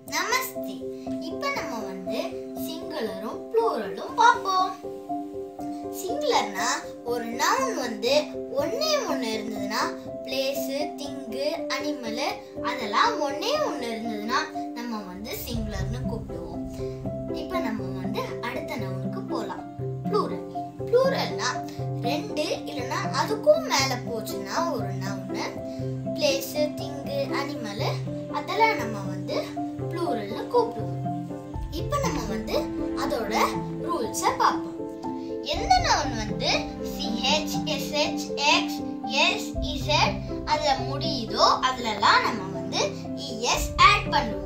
நமஸ்தே இப்போ நம்ம வந்து சிங்குலரும் ப்ளூரலும் பார்ப்போம் சிங்குலர்னா ஒரு நவுன் வந்து ஒண்ணே ஒன்று இருந்ததுன்னா பிளேஸு திங்கு அனிமலு அதெல்லாம் ஒண்ணே ஒன்று இருந்ததுன்னா நம்ம வந்து சிங்குலர்னு கூப்பிடுவோம் இப்போ நம்ம வந்து அடுத்த நவுனுக்கு போகலாம் ப்ளூரல் ப்ளூரல்னா ரெண்டு இல்லைன்னா அதுக்கும் மேலே போச்சுன்னா ஒரு நவுனு பிளேஸு திங்கு அனிமலு அதெல்லாம் நம்ம வந்து ப்ளூரல்னு கூப்பிடுவோம் இப்போ நம்ம வந்து அதோட ரூல்ஸை பார்ப்போம் எந்த நவுன் வந்து CH SH X S Z அதில் முடியுதோ அதுலலாம் நம்ம வந்து இஎஸ் ஆட் பண்ணுவோம்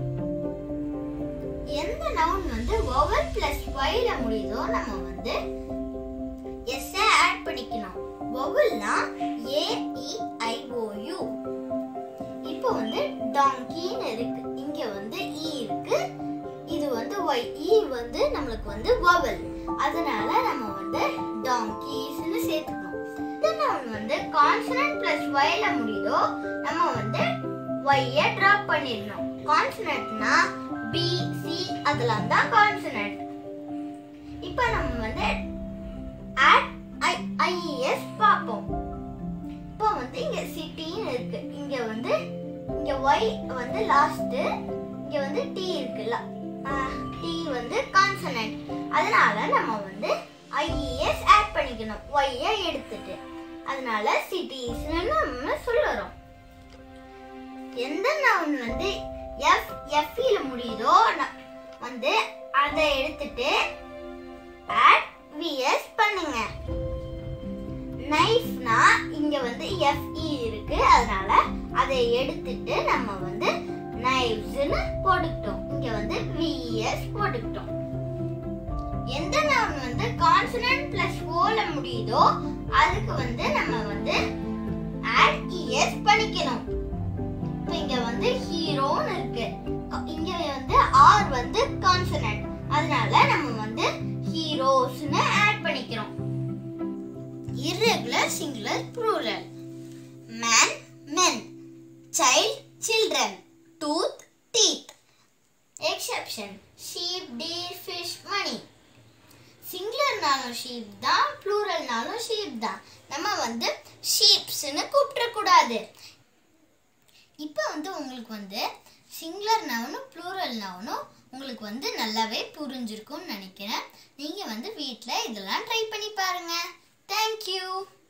எந்த நவுன் வந்து வவல் பிளஸ் ஒய்ல முடியுதோ நம்ம வந்து எஸ் ஆட் பண்ணிக்கணும் வவல்னா ஏ இ ஐ ஓ யூ இப்போ வந்து டாங்கின்னு இருக்கு இங்க வந்து இ இருக்கு இது வந்து ஒய் இ வந்து நம்மளுக்கு வந்து வவல் அதனால நம்ம வந்து டாங்கீஸ்னு சேர்த்துக்கணும் இந்த நவுன் வந்து கான்சனன்ட் பிளஸ் ஒய்ல முடியுதோ நம்ம வந்து ஒய்ய டிராப் பண்ணிடணும் கான்சனன்ட்னா பி சி அதெல்லாம் தான் கான்சனன்ட் இப்போ நம்ம வந்து ஆட் ஐ ஐஎஸ் பார்ப்போம் இப்போ வந்து இங்க சிட்டின்னு இருக்கு இங்க வந்து இங்க ஒய் வந்து லாஸ்ட் இங்க வந்து டி இருக்குல்ல டி வந்து கான்சனன்ட் அதனால நம்ம வந்து ஐஇஎஸ் ஆட் பண்ணிக்கணும் ஒய்ய எடுத்துட்டு அதனால சிட்டிஸ்னு நம்ம சொல்லுறோம் எந்த நவுன் வந்து எஃப் எஃப்இல முடியுதோ ந- வந்து அதை எடுத்துட்டு ஆட் விஎஸ் பண்ணுங்க நைஃப்னா இங்க வந்து எஃப்இ இருக்கு அதனால அதை எடுத்துட்டு நம்ம வந்து நைஃப்ஸ்னு போட்டுக்கிட்டோம் இங்க வந்து விஎஸ் போட்டுக்கிட்டோம் எந்த நவுன் வந்து கான்சனன்ட் பிளஸ் ஓல முடியுதோ அதுக்கு வந்து நம்ம வந்து ஆட் இஎஸ் பண்ணிக்கணும் இப்போ இங்க வந்து ஹீரோன்னு இருக்கு இங்க வந்து ஆர் வந்து கான்சனன்ட் அதனால நம்ம வந்து ஹீரோஸ்னு ஆட் பண்ணிக்கிறோம் irregular singular plural man men child children tooth teeth exception sheep deer fish money சிங்குலர்னாலும் ஷீப் தான் ப்ளூரல்னாலும் ஷீப் தான் நம்ம வந்து ஷீப்ஸ்னு கூப்பிடக்கூடாது இப்போ வந்து உங்களுக்கு வந்து சிங்குலர் நவனும் ப்ளூரல் நவனும் உங்களுக்கு வந்து நல்லாவே புரிஞ்சிருக்கும்னு நினைக்கிறேன் நீங்கள் வந்து வீட்டில் இதெல்லாம் ட்ரை பண்ணி பாருங்க தேங்க்யூ